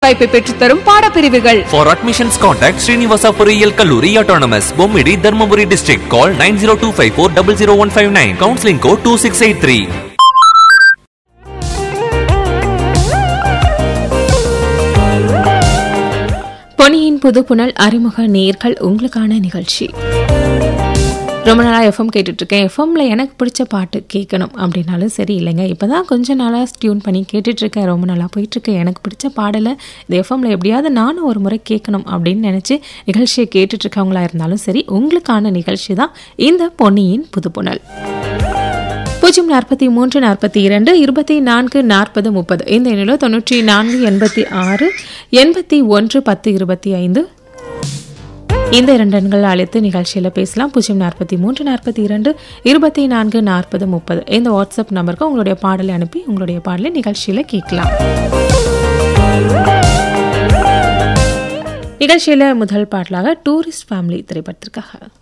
வாய்ப்பை பெற்றுத்தரும் பாடப்பிரிவுகள் For admissions, contact Srinivasa Poriyal Kalluri Autonomous, Bommidi, Dharmaburi District. Call 90254 Counseling code 2683. பொன்னியின் புது புனல் அறிமுக நேர்கள் உங்களுக்கான நிகழ்ச்சி ரொம்ப நாளாக எஃப்எம் கேட்டுட்ருக்கேன் எஃப்எம்ல எனக்கு பிடிச்ச பாட்டு கேட்கணும் அப்படின்னாலும் சரி இல்லைங்க இப்போ தான் கொஞ்ச நாளாக டியூன் பண்ணி கேட்டுட்ருக்கேன் ரொம்ப நாளாக போயிட்டுருக்கேன் எனக்கு பிடிச்ச பாடலை இந்த எஃப்எம்ல எப்படியாவது நானும் ஒரு முறை கேட்கணும் அப்படின்னு நினச்சி நிகழ்ச்சியை கேட்டுட்ருக்கவங்களா இருந்தாலும் சரி உங்களுக்கான நிகழ்ச்சி தான் இந்த பொன்னியின் புது புனல் பூஜ்ஜியம் நாற்பத்தி மூன்று நாற்பத்தி இரண்டு இருபத்தி நான்கு நாற்பது முப்பது இந்த எண்ணில் தொண்ணூற்றி நான்கு எண்பத்தி ஆறு எண்பத்தி ஒன்று பத்து இருபத்தி ஐந்து இந்த இரண்டு எண்கள் அழைத்து நிகழ்ச்சியில் பேசலாம் பூஜ்ஜியம் நாற்பத்தி மூன்று நாற்பத்தி இரண்டு இருபத்தி நான்கு நாற்பது முப்பது இந்த வாட்ஸ்அப் நம்பருக்கு உங்களுடைய பாடலை அனுப்பி உங்களுடைய பாடலை நிகழ்ச்சியில் கேட்கலாம் நிகழ்ச்சியில் முதல் பாடலாக டூரிஸ்ட் ஃபேமிலி திரைப்படத்திற்காக